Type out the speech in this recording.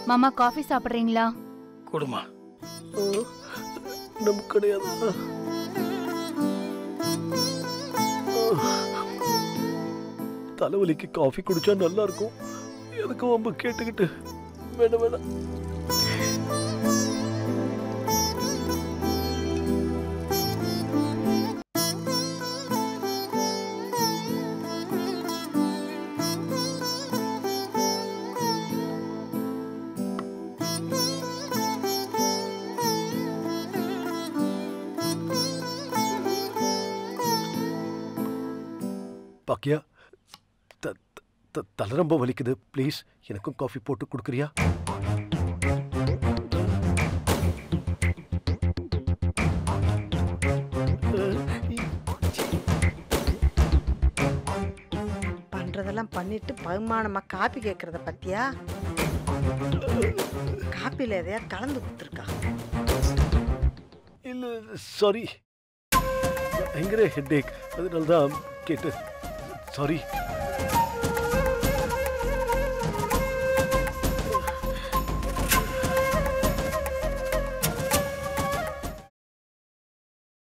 மாமா காஃபி சாப்பிடுறீங்களா கொடுமா நமக்கு கிடையாது தலைவலிக்கு காஃபி குடிச்சா நல்லா இருக்கும் எதுக்கு வம்பு கேட்டுக்கிட்டு வேணாம் வேணாம் பாக்கியா த த- த- தலை ரொம்ப வலிக்குது ப்ளீஸ் எனக்கும் காஃபி போட்டு கொடுக்குறியா பண்றதெல்லாம் பண்ணிட்டு பகுமானமா காப்பி கேட்கறத பத்தியா காப்பில எதையா கலந்து கொடுத்துருக்கா இல்லை சாரி பயங்கர ஹெட்டேக் அதனால தான் கேட்டு சாரி